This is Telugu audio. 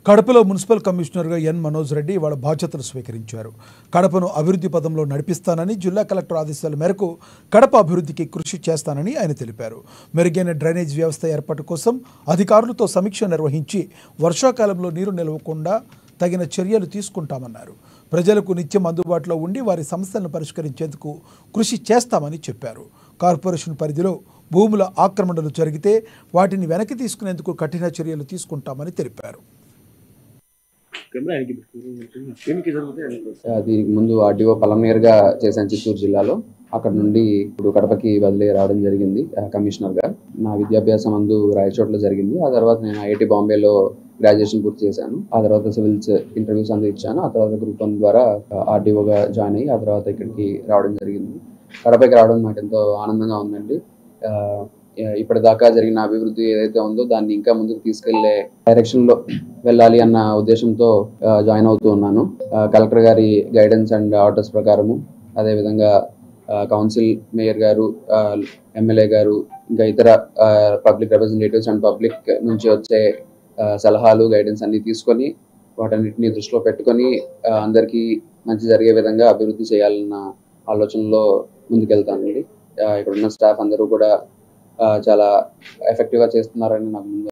కడపలో మున్సిపల్ కమిషనర్గా ఎన్ మనోజ్ రెడ్డి ఇవాళ బాధ్యతలు స్వీకరించారు కడపను అభివృద్ధి పదంలో నడిపిస్తానని జిల్లా కలెక్టర్ ఆదేశాల మేరకు కడప అభివృద్ధికి కృషి చేస్తానని ఆయన తెలిపారు మెరుగైన డ్రైనేజ్ వ్యవస్థ ఏర్పాటు కోసం అధికారులతో సమీక్ష నిర్వహించి వర్షాకాలంలో నీరు నిలవకుండా తగిన చర్యలు తీసుకుంటామన్నారు ప్రజలకు నిత్యం అందుబాటులో ఉండి వారి సమస్యలను పరిష్కరించేందుకు కృషి చేస్తామని చెప్పారు కార్పొరేషన్ పరిధిలో భూముల ఆక్రమణలు జరిగితే వాటిని వెనక్కి తీసుకునేందుకు కఠిన చర్యలు తీసుకుంటామని తెలిపారు కెమెరా వెనక్కి పెట్టుకోరు దీనికి జరిగితే ఆ, దీనికి ముందు ఆర్డీఓ పలమనేరుగా చేశాను చిత్తూరు జిల్లాలో అక్కడ నుండి ఇప్పుడు కడపకి బదిలీ రావడం జరిగింది ఆ, కమిషనర్గా నా విద్యాభ్యాసం అందు రాయచోట్ల జరిగింది ఆ తర్వాత నేను ఐఐటి బాంబేలో గ్రాడ్యుయేషన్ పూర్తి చేశాను ఆ తర్వాత సివిల్స్ ఇంటర్వ్యూస్ అందు ఇచ్చాను ఆ తర్వాత గ్రూప్ వన్ ద్వారా ఆర్డీఓగా జాయిన్ అయ్యి ఆ తర్వాత ఇక్కడికి రావడం జరిగింది కడపకి రావడం నాకు ఎంతో ఆనందంగా ఉందండి ఆ, ఇప్పటిదాకా జరిగిన అభివృద్ధి ఏదైతే ఉందో దాన్ని ఇంకా ముందుకు తీసుకెళ్లే డైరెక్షన్ లో వెళ్ళాలి అన్న ఉద్దేశంతో ఆ, జాయిన్ అవుతూ ఉన్నాను ఆ, కలెక్టర్ గారి గైడెన్స్ అండ్ ఆర్డర్స్ ప్రకారము అదేవిధంగా ఆ, కౌన్సిల్ మేయర్ గారు ఆ, ఎమ్మెల్యే గారు ఇంకా ఇతర ఆ, పబ్లిక్ రిప్రజెంటేటివ్స్ అండ్ పబ్లిక్ నుంచి వచ్చే ఆ, సలహాలు గైడెన్స్ అన్ని తీసుకొని వాటన్నిటిని దృష్టిలో పెట్టుకొని ఆ, అందరికీ మంచి జరిగే విధంగా అభివృద్ధి చేయాలన్న ఆలోచనలో ముందుకెళ్తానండి ఆ, ఇక్కడ ఉన్న స్టాఫ్ అందరూ కూడా ఆ, చాలా ఎఫెక్టివ్గా చేస్తున్నారని నాకు ముందు